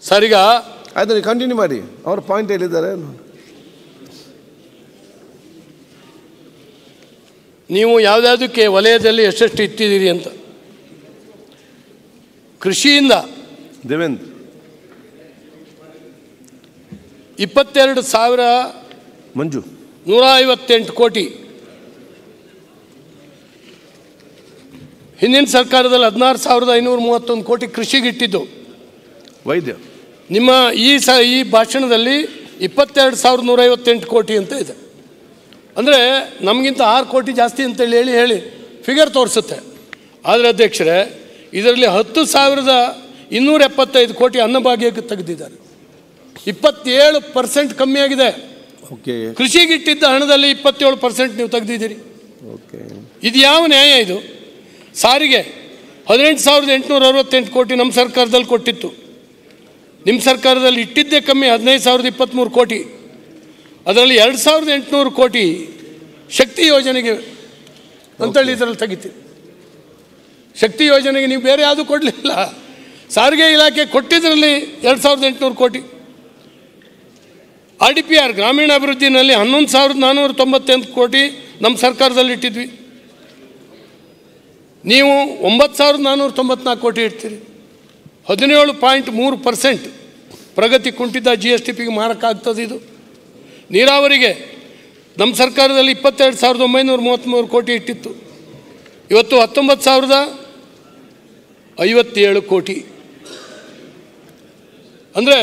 Sir ಈಗ ಆಯ್ತು ನೀವು ಕಂಟಿನ್ಯೂ ಮಾಡಿ ಅವ್ರ ಪಾಯಿಂಟ್ ಹೇಳಿದ್ದಾರೆ ನೀವು ಯಾವುದ್ಯಾವುದಕ್ಕೆ ವಲಯದಲ್ಲಿ ಎಷ್ಟೆಷ್ಟು ಇಟ್ಟಿದ್ದೀರಿ ಅಂತ ಕೃಷಿಯಿಂದ ದೇವೇಂದ್ರ ಇಪ್ಪತ್ತೆರಡು ಸಾವಿರ ಮಂಜು ನೂರ ಐವತ್ತೆಂಟು ಕೋಟಿ ಹಿಂದಿನ ಸರ್ಕಾರದಲ್ಲಿ ಹದಿನಾರು ಸಾವಿರದ ಐನೂರ ಮೂವತ್ತೊಂದು ಕೋಟಿ ಕೃಷಿಗೆ ಇಟ್ಟಿದ್ದು ವೈದ್ಯ ನಿಮ್ಮ ಈ ಸ ಈ ಭಾಷಣದಲ್ಲಿ ಇಪ್ಪತ್ತೆರಡು ಸಾವಿರದ ನೂರೈವತ್ತೆಂಟು ಕೋಟಿ ಅಂತ ಇದೆ ಅಂದರೆ ನಮಗಿಂತ ಆರು ಕೋಟಿ ಜಾಸ್ತಿ ಅಂತೇಳಿ ಹೇಳಿ ಹೇಳಿ ಫಿಗರ್ ತೋರಿಸುತ್ತೆ ಆದರೆ ಅಧ್ಯಕ್ಷರೇ ಇದರಲ್ಲಿ ಹತ್ತು ಸಾವಿರದ ಇನ್ನೂರ ಎಪ್ಪತ್ತೈದು ಕೋಟಿ ಅನ್ನಭಾಗ್ಯಕ್ಕೆ ತೆಗೆದಿದ್ದಾರೆ ಇಪ್ಪತ್ತೇಳು ಪರ್ಸೆಂಟ್ ಕಮ್ಮಿ ಆಗಿದೆ ಓಕೆ ಕೃಷಿಗೆ ಇಟ್ಟಿದ್ದ ಹಣದಲ್ಲಿ ಇಪ್ಪತ್ತೇಳು ಪರ್ಸೆಂಟ್ ನೀವು ತೆಗೆದಿದ್ದೀರಿ ಓಕೆ ಇದು ಯಾವ ನ್ಯಾಯ ಇದು ಸಾರಿಗೆ ಹದಿನೆಂಟು ಸಾವಿರದ ಎಂಟುನೂರ ಅರವತ್ತೆಂಟು ಕೋಟಿ ನಮ್ಮ ಸರ್ಕಾರದಲ್ಲಿ ಕೊಟ್ಟಿತ್ತು ನಿಮ್ಮ ಸರ್ಕಾರದಲ್ಲಿ ಇಟ್ಟಿದ್ದೇ ಕಮ್ಮಿ ಹದಿನೈದು ಸಾವಿರದ ಇಪ್ಪತ್ತ್ಮೂರು ಕೋಟಿ ಅದರಲ್ಲಿ ಎರಡು ಸಾವಿರದ ಎಂಟುನೂರು ಕೋಟಿ ಶಕ್ತಿ ಯೋಜನೆಗೆ ಅಂತೇಳಿ ಇದರಲ್ಲಿ ತೆಗಿತೀವಿ ಶಕ್ತಿ ಯೋಜನೆಗೆ ನೀವು ಬೇರೆ ಯಾವುದೂ ಕೊಡಲಿಲ್ಲ ಸಾರಿಗೆ ಇಲಾಖೆ ಕೊಟ್ಟಿದ್ದರಲ್ಲಿ ಎರಡು ಸಾವಿರದ ಎಂಟುನೂರು ಕೋಟಿ ಆರ್ ಡಿ ಪಿ ಆರ್ ಗ್ರಾಮೀಣ ಅಭಿವೃದ್ಧಿನಲ್ಲಿ ಹನ್ನೊಂದು ಸಾವಿರದ ನಾನ್ನೂರ ತೊಂಬತ್ತೆಂಟು ಕೋಟಿ ನಮ್ಮ ಸರ್ಕಾರದಲ್ಲಿ ಇಟ್ಟಿದ್ವಿ ನೀವು ಒಂಬತ್ತು ಸಾವಿರದ ನಾನ್ನೂರ ತೊಂಬತ್ನಾಲ್ಕು ಕೋಟಿ ಇಡ್ತೀರಿ ಹದಿನೇಳು ಪಾಯಿಂಟ್ ಮೂರು ಪರ್ಸೆಂಟ್ ಪ್ರಗತಿ ಕುಂಠಿತ ಜಿ ಎಸ್ ಟಿ ಪಿಗೆ ಮಾರಕ್ಕಾಗ್ತದೆ ಇದು ನೀರಾವರಿಗೆ ನಮ್ಮ ಸರ್ಕಾರದಲ್ಲಿ ಇಪ್ಪತ್ತೆರಡು ಸಾವಿರದ ಒಂಬೈನೂರ ಮೂವತ್ತ್ಮೂರು ಕೋಟಿ ಇಟ್ಟಿತ್ತು ಇವತ್ತು ಹತ್ತೊಂಬತ್ತು ಸಾವಿರದ ಐವತ್ತೇಳು ಕೋಟಿ ಅಂದರೆ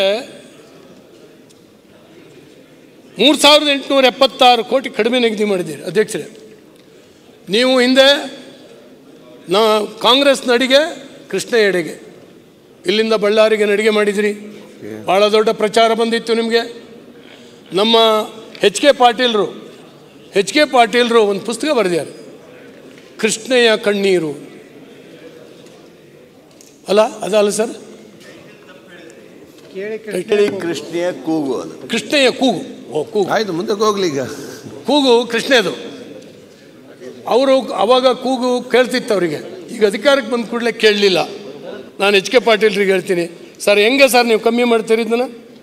ಮೂರು ಸಾವಿರದ ಎಂಟುನೂರ ಎಪ್ಪತ್ತಾರು ಕೋಟಿ ಕಡಿಮೆ ನಿಗದಿ ಮಾಡಿದ್ದೀರಿ ಅಧ್ಯಕ್ಷರೇ ನೀವು ಹಿಂದೆ ನಾ ಕಾಂಗ್ರೆಸ್ ನಡಿಗೆ ಕೃಷ್ಣ ಎಡೆಗೆ ಇಲ್ಲಿಂದ ಬಳ್ಳಾರಿಗೆ ನಡಿಗೆ ಮಾಡಿದಿರಿ ಭಾಳ ದೊಡ್ಡ ಪ್ರಚಾರ ಬಂದಿತ್ತು ನಿಮಗೆ ನಮ್ಮ ಎಚ್ ಕೆ ಪಾಟೀಲರು ಎಚ್ ಕೆ ಪಾಟೀಲರು ಒಂದು ಪುಸ್ತಕ ಬರೆದಿದ್ದಾರೆ ಕೃಷ್ಣಯ್ಯ ಕಣ್ಣೀರು ಅಲ್ಲ ಅದಲ್ಲ ಸರ್ ಕೇಳಿ ಕೃಷ್ಣೆಯ ಕೂಗು ಅದು ಕೃಷ್ಣಯ್ಯ ಕೂಗು ಓ ಕೂಗು ಆಯ್ತು ಮುಂದಕ್ಕೆ ಹೋಗ್ಲಿ ಈಗ ಕೂಗು ಕೃಷ್ಣದು ಅವರು ಅವಾಗ ಕೂಗು ಕೇಳ್ತಿತ್ತು ಅವರಿಗೆ ಈಗ ಅಧಿಕಾರಕ್ಕೆ ಬಂದ ಕೂಡಲೇ ಕೇಳಲಿಲ್ಲ ನಾನು ಎಚ್ ಕೆ ಪಾಟೀಲ್ರಿಗೆ ಹೇಳ್ತೀನಿ ಸರ್ ಹೆಂಗೆ ಸರ್ ನೀವು ಕಮ್ಮಿ ಮಾಡ್ತೀರಿ ಇದನ್ನು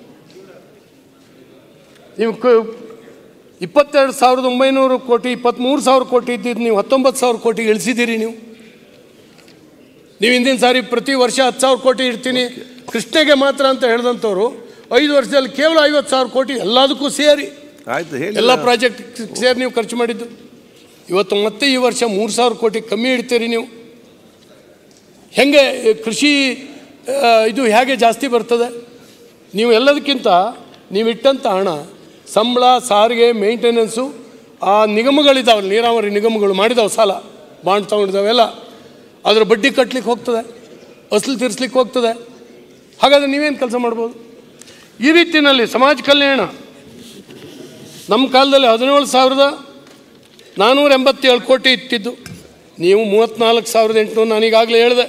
ನೀವು ಕ ಇಪ್ಪತ್ತೆರಡು ಸಾವಿರದ ಒಂಬೈನೂರು ಕೋಟಿ ಇಪ್ಪತ್ತ್ಮೂರು ಸಾವಿರ ಕೋಟಿ ಇದ್ದಿದ್ದು ನೀವು ಹತ್ತೊಂಬತ್ತು ಸಾವಿರ ಕೋಟಿ ಇಳಿಸಿದ್ದೀರಿ ನೀವು ನೀವು ಹಿಂದಿನ ಸಾರಿ ಪ್ರತಿ ವರ್ಷ ಹತ್ತು ಸಾವಿರ ಕೋಟಿ ಇಡ್ತೀನಿ ಕೃಷ್ಣಗೆ ಮಾತ್ರ ಅಂತ ಹೇಳಿದಂಥವ್ರು ಐದು ವರ್ಷದಲ್ಲಿ ಕೇವಲ ಐವತ್ತು ಸಾವಿರ ಕೋಟಿ ಎಲ್ಲದಕ್ಕೂ ಸೇರಿ ಆಯ್ತು ಹೇಳಿ ಎಲ್ಲ ಪ್ರಾಜೆಕ್ಟ್ ಸೇರಿ ನೀವು ಖರ್ಚು ಮಾಡಿದ್ದು ಇವತ್ತು ಮತ್ತೆ ಈ ವರ್ಷ ಮೂರು ಸಾವಿರ ಕೋಟಿ ಕಮ್ಮಿ ಇಡ್ತೀರಿ ನೀವು ಹೆಂಗೆ ಕೃಷಿ ಆ, ಇದು ಹೇಗೆ ಜಾಸ್ತಿ ಬರ್ತದೆ ನೀವು ಎಲ್ಲದಕ್ಕಿಂತ ನೀವು ಇಟ್ಟಂಥ ಹಣ ಸಂಬಳ ಸಾರಿಗೆ ಮೇಂಟೆನೆನ್ಸು ಆ ನಿಗಮಗಳಿದ್ದಾವಲ್ಲ ನೀರಾವರಿ ನಿಗಮಗಳು ಮಾಡಿದಾವೆ ಸಾಲ ಬಾಂಡ್ ತೊಗೊಂಡಿದ್ದಾವೆಲ್ಲ ಅದರ ಬಡ್ಡಿ ಕಟ್ಲಿಕ್ಕೆ ಹೋಗ್ತದೆ ಅಸಲು ತೀರಿಸ್ಲಿಕ್ಕೆ ಹೋಗ್ತದೆ ಹಾಗಾದ್ರೆ ನೀವೇನು ಕೆಲಸ ಮಾಡ್ಬೋದು ಈ ರೀತಿಯಲ್ಲಿ ಸಮಾಜ ಕಲ್ಯಾಣ ನಮ್ಮ ಕಾಲದಲ್ಲಿ ಹದಿನೇಳು ಸಾವಿರದ ನಾನ್ನೂರ ಎಂಬತ್ತೇಳು ಕೋಟಿ ಇಟ್ಟಿದ್ದು ನೀವು ಮೂವತ್ತ್ನಾಲ್ಕು ಸಾವಿರದ ಎಂಟುನೂರು ನಾನೀಗಾಗಲೇ ಹೇಳಿದೆ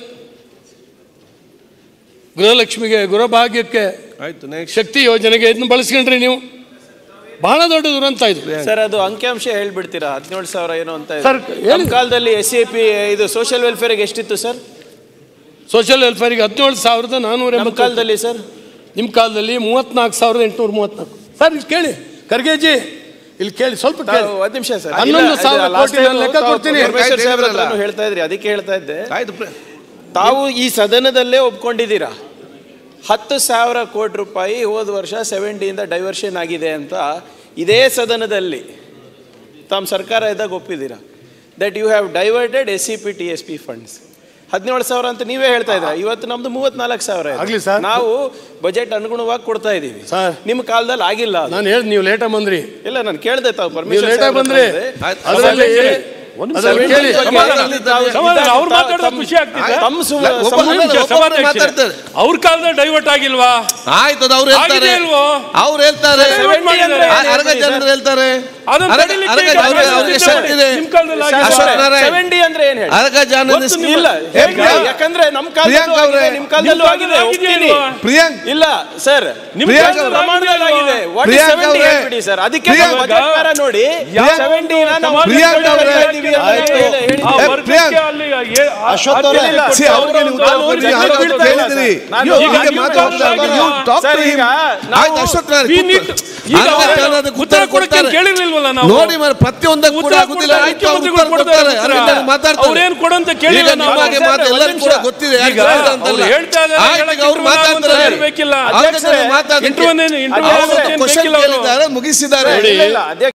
ಗೃಹಲಕ್ಷ್ಮಿಗೆ ಗೃಹಭಾಗ್ಯಕ್ಕೆ ಆಯ್ತು ನೆಕ್ಸ್ಟ್ ಶಕ್ತಿ ಯೋಜನೆಗೆ ಇದನ್ನ ಬಳಸ್ಕೊಂಡ್ರಿ ನೀವು ಬಹಳ ದೊಡ್ಡ ದುರಂತ ಇದು ಸರ್ ಅದು ಅಂಕಿಅಂಶ ಹೇಳ್ಬಿಡ್ತೀರಾ ಹದಿನೇಳು ಸಾವಿರ ಏನು ಅಂತ ಇದೆ. ಸರ್, ಹೇಳಿ. ನಮ್ಮ ಕಾಲದಲ್ಲಿ ಎಸ್ ಸಿ ಪಿ ಇದು ಸೋಷಿಯಲ್ ವೆಲ್ಫೇರ್ಗೆ ಎಷ್ಟಿತ್ತು ಸರ್ ಸೋಷಿಯಲ್ ವೆಲ್ಫೇರಿಗೆ ಹದಿನೇಳು ಸಾವಿರದ ನಾನ್ನೂರ ನಮ್ಮ ಎಂಬತ್ತು ಕಾಲದಲ್ಲಿ ಸರ್ ನಿಮ್ಮ ಕಾಲದಲ್ಲಿ ಮೂವತ್ತ್ನಾಲ್ಕು ಸಾವಿರದ ಎಂಟುನೂರ ಮೂವತ್ತ್ನಾಲ್ಕು ಸರ್ ಇಲ್ಲಿ ಕೇಳಿ ಖರ್ಗೆಜಿ ಇಲ್ಲಿ ಕೇಳಿ ಸ್ವಲ್ಪ ಕೇಳಿ ತಾವು ಒಂದ್ ನಿಮಿಷ ಸರ್ ಹನ್ನೊಂದು ಇಲ್ಲ, ಸಾವಿರ ಅದು last ಕೋಟಿ ನಾನು time ಲೆಕ್ಕ ತಾವು ಕೊಡ್ತೀನಿ. ಪರಮೇಶ್ವರ್ ಆಯ್ತು, ಸಾಹೇಬ್ರ ಹೇಳಿದ್ರಲ್ಲ. ಹತ್ರನೂ ಹೇಳ್ತಾ ಇದ್ರಿ ಅದಕ್ಕೆ ಹೇಳ್ತಾ ಇದ್ದೆ ಆಯ್ತು ಪ್ರ- ತಾವು ಈ ಸದನದಲ್ಲೇ ಒಪ್ಕೊಂಡಿದ್ದೀರಾ ಹತ್ತು ಸಾವಿರ ಕೋಟಿ ರೂಪಾಯಿ ಹೋದ ವರ್ಷ ಸೆವೆಂಟಿಯಿಂದ ಡೈವರ್ಷನ್ ಆಗಿದೆ ಅಂತ ಇದೇ ಸದನದಲ್ಲಿ ತಮ್ಮ ಸರ್ಕಾರ ಇದ್ದಾಗ ಒಪ್ಪಿದ್ದೀರಾ that you have diverted S C P T S P funds ಹದಿನೇಳು ಸಾವಿರ ಅಂತ ನೀವೇ ಹೇಳ್ತಾ ಇದ್ರ ಇವತ್ತು ನಮ್ದು ಮೂವತ್ನಾಲ್ಕು ಸಾವಿರ ಇದೆ. ಆಗ್ಲಿ ಸರ್. ನಾವು ಬಜೆಟ್ ಅನುಗುಣವಾಗಿ ಕೊಡ್ತಾ ಇದೀವಿ ಸರ್. ನಿಮ್ಮ ಕಾಲದಲ್ಲಿ ಆಗಿಲ್ಲ ಅದು. ನಾನು ಹೇಳಿ ನೀವು ಲೇಟಾಗಿ ಬಂದ್ರಿ ಇಲ್ಲ ನಾನು ಕೇಳ್ದೆ ತಾವು ನೀವು ಪರಮೇಶ್ವರ್ ಲೇಟಾಗಿ ಸಾಹೇಬ್ರ ಬಂದ್ರಿ ಹತ್ರ ಇದೆ. ಆಯ್ತು. ಅದರಲ್ಲಿ ಒಂದು ಅದರಲ್ಲಿ ಕೇಳಿ ಸಮಾಧಾನ. ತಾವು- ಸಮಾಧಾನ. ಅವ್ರು ತಾವು- ಮಾತಾಡೋದು ತಮ್ಮ- ಖುಷಿ ಆಗ್ತಿದೆ. ತಮ್ಮ ಸು- ಒಬ್ಬ- ಸಮ- ಅಲ್ಲ, ನಿಮಿಷ, ಒಬ್ಬೊಬ್ರು ಸಭಾಧ್ಯಕ್ಷರೇ. ಮಾತಾಡ್ತಾರೆ. ಅವ್ರ ಕಾಲದಲ್ಲಿ ಡೈವರ್ಟ್ ಆಗಿಲ್ವಾ ಆಯ್ತು ಅದು ಅವ್ರು ಹೇಳ್ತಾರೆ ಆಗಿದೆ ಇಲ್ವೋ? ಅವ್ರು ಹೇಳ್ತಾರೆ Divert ಮಾಡಿದ್ದಾರೆ. ಆ- ಅರ್ಗ ಜನರು ಹೇಳ್ತಾರೆ ಅದನ್ನ ಅರಗ- ತಡಿಲಿಕ್ಕೆ ಅರಗ ಈಗ ಅವ್ರಿಗೆ- ಅವ್ರಿಗೆ ಸಿದ್ಧತೆ ಶಕ್ತಿ ಇದೆ. ನಿಮ್ ಕಾಲದಲ್ಲಿ ಆಗಿಲ್ಲ. ಅಶ್ವತ್ಥ ನಾರಾಯಣ್. ಸೆವೆನ್ ಡಿ ಅಂದ್ರೆ ಏನ್ ಹೇಳಿ ಅರಗ ಜಾನ ಗೊತ್ತು ನಿಮ್ಗೆ- ಇಲ್ಲ ಹೇ, ಹೇಗೆ? ಪ್ರಿಯಾಂಕ್. ಯಾಕಂದ್ರೆ ನಮ್ ಪ್ರಿಯಾಂಕ್ ಕಾಲದಲ್ಲೂ ಆಗಿದೆ ಅವ್ರೆ, ನಿಮ್ ಕಾಲದಲ್ಲೂ ನಿಮ್ ಆಗಿದೆ ಕಾಲದಲ್ಲಿ ಒಪ್ತೀನಿ. ಆಗಿದೆಯಲ್ವಾ? ಪ್ರಿಯಾಂಕ್ ಇಲ್ಲ ಸರ್ ನಿಮ್ ಪ್ರಿಯಾಂಕ್ ಕಾಲದಲ್ಲಿ ಪ್ರಮಾಣದಲ್ಲಿ ಆಗಿದೆಯಲ್ವಾ? ಆಗಿದೆ ವಾಟ್ ಪ್ರಿಯಾಂಕ್ ಸೆವೆಂಟಿ ಅವ್ರೆ, ಹೇಳ್ಬಿಡಿ ಸರ್ ಅದಕ್ಕೆ ಪ್ರಿಯಾಂಕ್ ಬಜೆಟ್ಕಾರ ನೋಡಿ ಯಾವ ಸೆವೆಂಟಿ ನಾವು ಸಮಾಜ ಪ್ರಿಯಾಂಕ್ ಕಲ್ಯಾಣ ಅವ್ರೆ, ಇಲಾಖೆ ಆಯ್ತು. ಆ ಏ, ವರ್ಗಕ್ಕೆ ಪ್ರಿಯಾಂಕ್. ಅಲ್ಲಿ ಏ- ಆ- ಅಶ್ವತ್ಥ ಅವ್ರೆ, ಆದ್ಯತೆ ಸಿ, ಕೊಟ್ಟು ಅವ್ರಿಗೆ ನೀವು ಉತ್ತರ ಅವ್ರು ಕೊಡ್ರಿ, ಜನ ಯಾರು ಬೀಳ್ತಾ ಇಲ್ಲ ಕೇಳಿದ್ರಿ? ಸರ್. ನಾನು ನೀವು ಈಗ ಹೀಗೆ ನೀವು ಮಾತಾಡ್ತಾ ಕಾಲದಲ್ಲಿ ಇದ್ದೀರಿ. ಆಗಿಲ್ವಾ? Talk to sir, him. ಈಗ ನಾವು- ಆಯ್ತು, ಅಶ್ವತ್ಥ ನಾರಾಯಣ್ We ಕೂತ್ಕೊಳ್ಳಿ. need- ಈಗ ಅರಗ ಅವ್ರು ಜಾನದಕ್ಕೆ ಉತ್ತರ ಕೊಡಕ್ಕೆ ಕೊಡ್ತಾರೆ. ಕೇಳಿರ್ಲಿಲ್ವಲ್ಲ ನಾವು ನೋಡಿ ಮರ ಪ್ರತಿಯೊಂದಕ್ಕೂ ಕೂಡ ಉತ್ತರ ಆಗುದಿಲ್ಲ ಕೊಡ್ತಾರೆ, ಆಯ್ತು ಅವ್ರು ಮುಖ್ಯಮಂತ್ರಿಗಳು ಉತ್ತರ ಕೊಡ್ತಾರೆ ಕೊಡ್ತಾರೆ ಅದರಿಂದ ಉತ್ತರ. ಮಾತಾಡ್ತಾರೆ ಅವ್ರೇನ್ ಕೊಡಂತ ಈಗ ಕೇಳಿಲ್ಲ ನಾವು. ನಮಗೆ ಮಾತು ಒಂದ್ ಎಲ್ಲರಿಗೂ ಕೂಡ ನಿಮಿಷ. ಗೊತ್ತಿದೆ ಯಾಕೆ ಈಗ ಹೇಳಿದ್ರು ಅಂತಲ್ಲ. ಅವ್ರು ಹೇಳ್ತಾ ಇದ್ದಾರೆ, ಆಯ್ತು, ಈಗ ಹೇಳಕ್ಕೆ ಅವ್ರು interview ಮಾತಾಡ್ತಾರೆ ಆಗುವಂತ ಬೇಕಿಲ್ಲ. ಅದಕ್ಕೆ ಅಧ್ಯಕ್ಷರೇ, ಮಾತಾಡ್ಲಿಕ್ಕೆ. interview ಏನ್- interview ಅವ್ರು ಆಗುವಂತ ಏನ್ question ಬೇಕಿಲ್ಲ ಅವರು. ಕೇಳಿದ್ದಾರೆ ಮುಗಿಸಿದ್ದಾರೆ ಇಲ್ಲ, ಇಲ್ಲ, ಅಧ್ಯಕ್ಷ